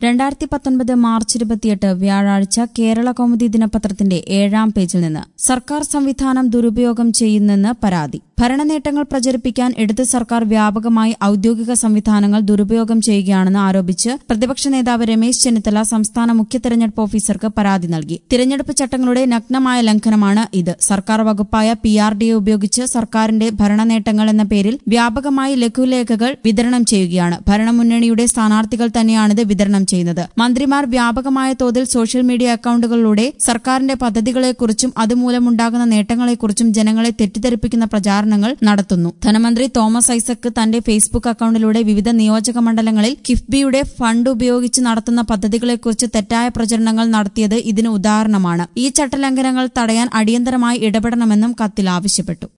രണ്ടായിരത്തി പത്തൊൻപത് മാർച്ച് ഇരുപത്തിയെട്ട് വ്യാഴാഴ്ച കേരള കൗമുദി ദിനപത്രത്തിന്റെ ഏഴാം പേജിൽ നിന്ന് സർക്കാർ സംവിധാനം ദുരുപയോഗം ചെയ്യുന്നെന്ന് പരാതി ഭരണനേട്ടങ്ങൾ പ്രചരിപ്പിക്കാൻ ഇടത് സർക്കാർ വ്യാപകമായി ഔദ്യോഗിക സംവിധാനങ്ങൾ ദുരുപയോഗം ചെയ്യുകയാണെന്ന് ആരോപിച്ച് പ്രതിപക്ഷ നേതാവ് രമേശ് ചെന്നിത്തല സംസ്ഥാന മുഖ്യ തെരഞ്ഞെടുപ്പ് ഓഫീസർക്ക് പരാതി നൽകി തിരഞ്ഞെടുപ്പ് ചട്ടങ്ങളുടെ നഗ്നമായ ലംഘനമാണ് ഇത് സർക്കാർ വകുപ്പായ പി ആർ ഡി എ ഉപയോഗിച്ച് സർക്കാരിന്റെ ഭരണനേട്ടങ്ങൾ എന്ന പേരിൽ വ്യാപകമായി ലഘുലേഖകൾ വിതരണം ചെയ്യുകയാണ് ഭരണമുന്നണിയുടെ സ്ഥാനാർത്ഥികൾ തന്നെയാണിത് വിതരണം ചെയ്യുന്നത് മന്ത്രിമാർ വ്യാപകമായ തോതിൽ സോഷ്യൽ മീഡിയ അക്കൌണ്ടുകളിലൂടെ സർക്കാരിന്റെ പദ്ധതികളെക്കുറിച്ചും അതുമൂലമുണ്ടാകുന്ന നേട്ടങ്ങളെക്കുറിച്ചും ജനങ്ങളെ തെറ്റിദ്ധരിപ്പിക്കുന്ന പ്രചാരണങ്ങൾ നടത്തുന്നു ധനമന്ത്രി തോമസ് ഐസക് തന്റെ ഫേസ്ബുക്ക് അക്കൌണ്ടിലൂടെ വിവിധ നിയോജക മണ്ഡലങ്ങളിൽ കിഫ്ബിയുടെ ഫണ്ട് ഉപയോഗിച്ച് നടത്തുന്ന പദ്ധതികളെക്കുറിച്ച് തെറ്റായ പ്രചരണങ്ങൾ നടത്തിയത് ഇതിന് ഉദാഹരണമാണ് ഈ ചട്ടലംഘനങ്ങൾ തടയാൻ അടിയന്തരമായി ഇടപെടണമെന്നും കത്തിൽ ആവശ്യപ്പെട്ടു